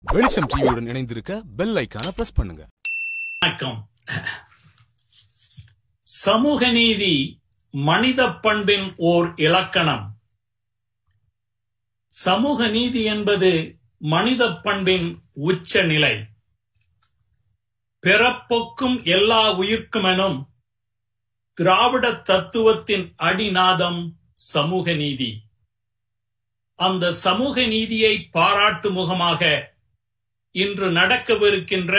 வெளிச்சம் டிவியுடன் இணைந்திருக்க பெல் ஐக்கான பிரஸ் பண்ணுங்க வணக்கம் சமூக நீதி மனித பண்பின் ஓர் இலக்கணம் சமூக நீதி என்பது மனித பண்பின் உச்ச நிலை பிறப்பொக்கும் எல்லா உயிர்க்குமெனும் திராவிட தத்துவத்தின் அடிநாதம் சமூக நீதி அந்த சமூக நீதியை பாராட்டு முகமாக இன்று நடக்கவிருக்கின்ற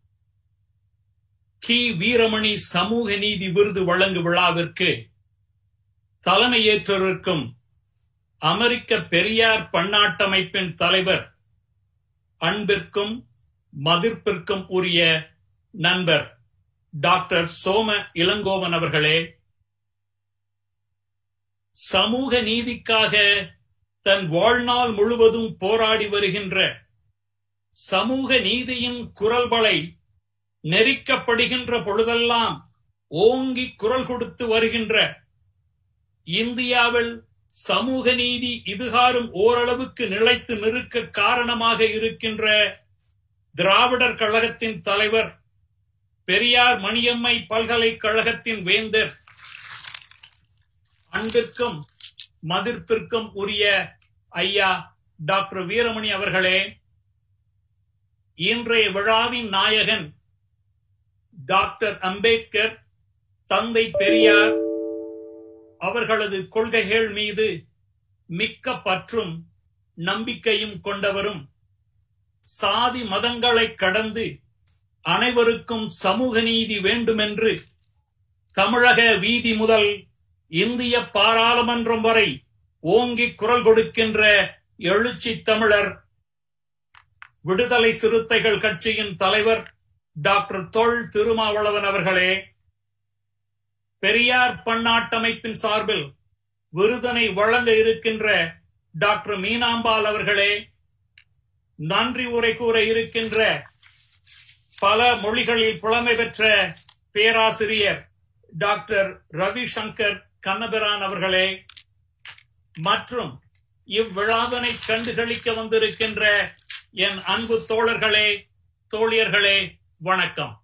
கி வீரமணி சமூக நீதி விருது வழங்கு விழாவிற்கு தலைமையேற்றிருக்கும் அமெரிக்க பெரியார் பன்னாட்டமைப்பின் தலைவர் அன்பிற்கும் மதிப்பிற்கும் உரிய நண்பர் டாக்டர் சோம இளங்கோவன் அவர்களே சமூக நீதிக்காக தன் வாழ்நாள் முழுவதும் போராடி வருகின்ற சமூக நீதியின் குரல்களை நெரிக்கப்படுகின்ற பொழுதெல்லாம் ஓங்கி குரல் கொடுத்து வருகின்ற இந்தியாவில் சமூக நீதி இதுகாரும் ஓரளவுக்கு நிலைத்து நிற்க காரணமாக இருக்கின்ற திராவிடர் கழகத்தின் தலைவர் பெரியார் மணியம்மை பல்கலைக்கழகத்தின் வேந்தர் அன்பிற்கும் மதிப்பிற்கும் உரிய ஐயா டாக்டர் வீரமணி அவர்களே இன்றைய விழாவின் நாயகன் டாக்டர் அம்பேத்கர் தந்தை பெரியார் அவர்களது கொள்கைகள் மீது மிக்க பற்றும் நம்பிக்கையும் கொண்டவரும் சாதி மதங்களை கடந்து அனைவருக்கும் சமூக நீதி வேண்டுமென்று தமிழக வீதி முதல் இந்திய பாராளுமன்றம் வரை ஓங்கி குரல் கொடுக்கின்ற எழுச்சி தமிழர் விடுதலை சிறுத்தைகள் கட்சியின் தலைவர் டாக்டர் தொல் திருமாவளவன் அவர்களே பெரியார் பன்னாட்டமைப்பின் சார்பில் விருதனை வழங்க இருக்கின்ற டாக்டர் மீனாம்பாள் அவர்களே நன்றி உரை கூற இருக்கின்ற பல மொழிகளில் புலமை பெற்ற பேராசிரியர் டாக்டர் ரவிசங்கர் கண்ணபிரான் அவர்களே மற்றும் இவ்விழாவினை கண்டுகளிக்க வந்திருக்கின்ற என் அன்பு தோழர்களே தோழியர்களே வணக்கம்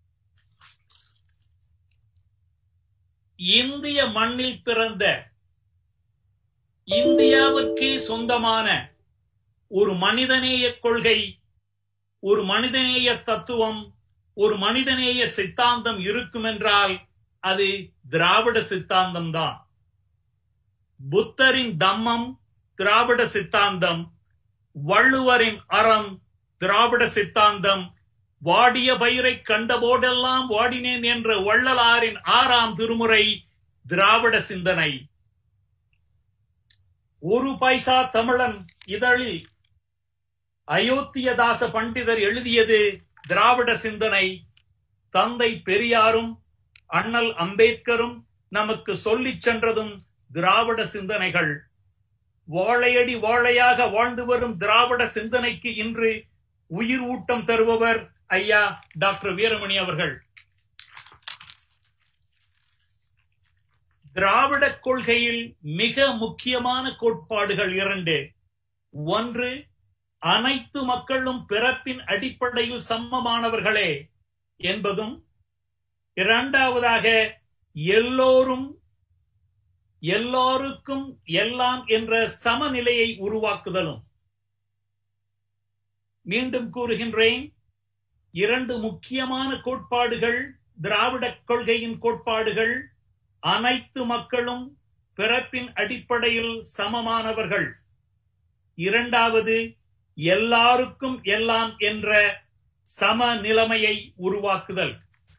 இந்திய மண்ணில் பிறந்த இந்தியாவுக்கே சொந்தமான ஒரு மனிதநேய கொள்கை ஒரு மனிதநேய தத்துவம் ஒரு மனிதநேய சித்தாந்தம் இருக்கும் என்றால் அது திராவிட சித்தாந்தம் தான் புத்தரின் தம்மம் திராவிட சித்தாந்தம் வள்ளுவரின் அறம் திராவிட சித்தாந்தம் வாடிய பயிரை கண்டபோதெல்லாம் வாடினேன் என்ற வள்ளலாரின் ஆறாம் திருமுறை திராவிட சிந்தனை ஒரு பைசா தமிழன் இதழில் அயோத்தியதாச பண்டிதர் எழுதியது திராவிட சிந்தனை தந்தை பெரியாரும் அண்ணல் அம்பேத்கரும் நமக்கு சொல்லிச் சென்றதும் திராவிட சிந்தனைகள் வாழையடி வாழையாக வாழ்ந்து வரும் திராவிட சிந்தனைக்கு இன்று உயிர் ஊட்டம் தருபவர் ஐயா டாக்டர் வீரமணி அவர்கள் திராவிட கொள்கையில் மிக முக்கியமான கோட்பாடுகள் இரண்டு ஒன்று அனைத்து மக்களும் பிறப்பின் அடிப்படையில் சமமானவர்களே என்பதும் இரண்டாவதாக எல்லோரும் எல்லோருக்கும் எல்லாம் என்ற சமநிலையை உருவாக்குதலும் மீண்டும் கூறுகின்றேன் இரண்டு முக்கியமான கோட்பாடுகள் திராவிட கொள்கையின் கோட்பாடுகள் அனைத்து மக்களும் பிறப்பின் அடிப்படையில் சமமானவர்கள் இரண்டாவது எல்லாருக்கும் எல்லாம் என்ற சம நிலைமையை உருவாக்குதல்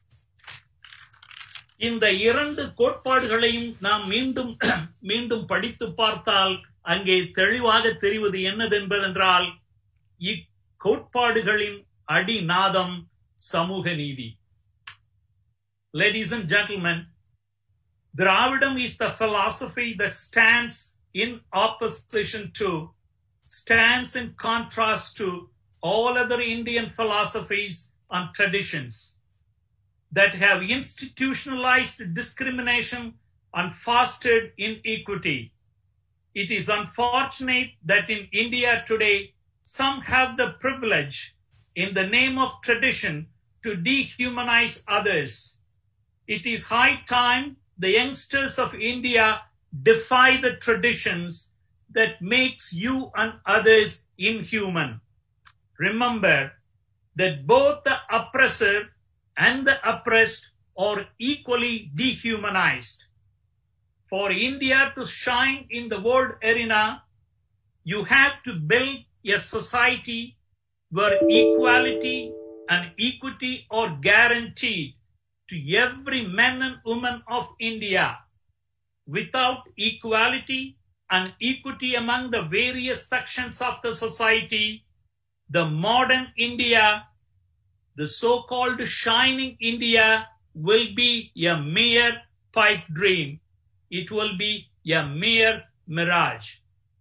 இந்த இரண்டு கோட்பாடுகளையும் நாம் மீண்டும் மீண்டும் படித்து பார்த்தால் அங்கே தெளிவாக தெரிவது என்னதென்பதென்றால் இக்கோட்பாடுகளின் அடிநாதம் சமூக நீதி ladies and gentlemen Dravidam is the philosophy that stands in opposition to stands in contrast to all other Indian philosophies and traditions that have institutionalized discrimination and fostered inequity. It is unfortunate that in India today, some have the privilege in the name of tradition to dehumanize others. It is high time the youngsters of India defy the traditions that makes you and others inhuman. Remember that both the oppressor and the oppressed are equally dehumanized. For India to shine in the world arena, you have to build a society where equality and equity are guaranteed to every man and woman of India. Without equality and equity among the various sections of the society, the modern India, the so-called shining India will be a mere pipe dream. It will be a mere mirage.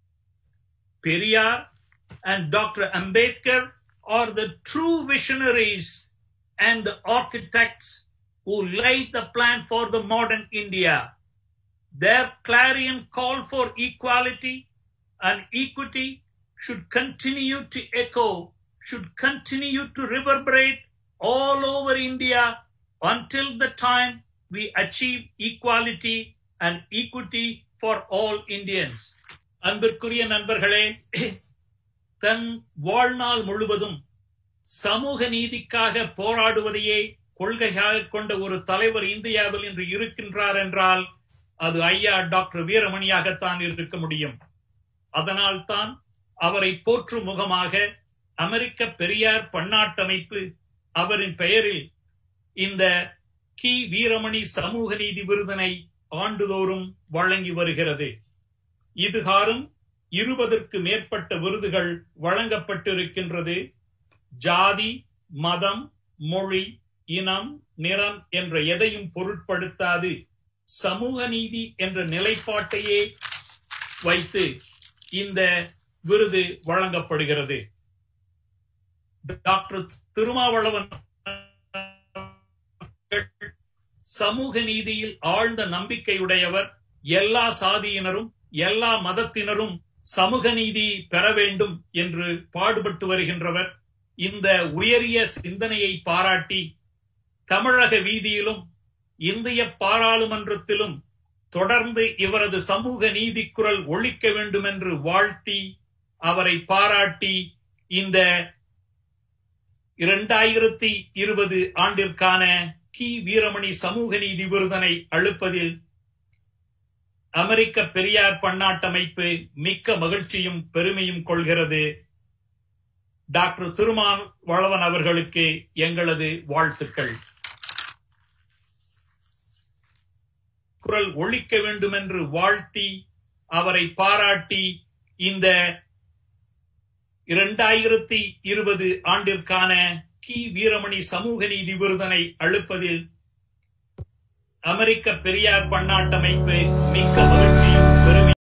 Periyar and Dr. Ambedkar are the true visionaries and the architects who laid the plan for the modern India. Their clarion call for equality and equity should continue to echo, should continue to reverberate all over India until the time we achieve equality and equity for all Indians. அன்பிற்குரிய நண்பர்களே தன் வாழ்நாள் முழுவதும் சமூக நீதிக்காக போராடுவதையே கொள்கையாக கொண்ட ஒரு தலைவர் இந்தியாவில் இன்று இருக்கின்றார் என்றால் அது ஐயா டாக்டர் வீரமணியாகத்தான் இருக்க முடியும் அதனால் தான் அவரை போற்றும் முகமாக அமெரிக்க பெரியார் பன்னாட்டமைப்பு அவரின் பெயரில் இந்த கி வீரமணி சமூக நீதி விருதினை ஆண்டுதோறும் வழங்கி வருகிறது இதுகாரும் இருபதற்கு மேற்பட்ட விருதுகள் வழங்கப்பட்டிருக்கின்றது ஜாதி மதம் மொழி இனம் நிறம் என்ற எதையும் பொருட்படுத்தாது சமூக நீதி என்ற நிலைப்பாட்டையே வைத்து இந்த விருது வழங்கப்படுகிறது டாக்டர் திருமாவளவன் சமூக நீதியில் ஆழ்ந்த நம்பிக்கையுடையவர் எல்லா சாதியினரும் எல்லா மதத்தினரும் சமூக நீதி பெற வேண்டும் என்று பாடுபட்டு வருகின்றவர் இந்த உயரிய சிந்தனையை பாராட்டி தமிழக வீதியிலும் இந்திய பாராளுமன்றத்திலும் தொடர்ந்து இவரது சமூக நீதி குரல் ஒழிக்க வேண்டும் என்று வாழ்த்தி அவரை பாராட்டி இந்த இரண்டாயிரத்தி இருபது ஆண்டிற்கான கி வீரமணி சமூக நீதி விருதனை அளிப்பதில் அமெரிக்க பெரியார் பன்னாட்டமைப்பு மிக்க மகிழ்ச்சியும் பெருமையும் கொள்கிறது டாக்டர் திருமான் வளவன் அவர்களுக்கு எங்களது வாழ்த்துக்கள் குரல் ஒழிக்க வேண்டும் என்று வாழ்த்தி அவரை பாராட்டி இந்த இரண்டாயிரத்தி இருபது ஆண்டிற்கான கி வீரமணி சமூக நீதி விருதனை அளிப்பதில் அமெரிக்க பெரியார் பன்னாட்டமைப்பு மிக்க மகிழ்ச்சியும் பெருமை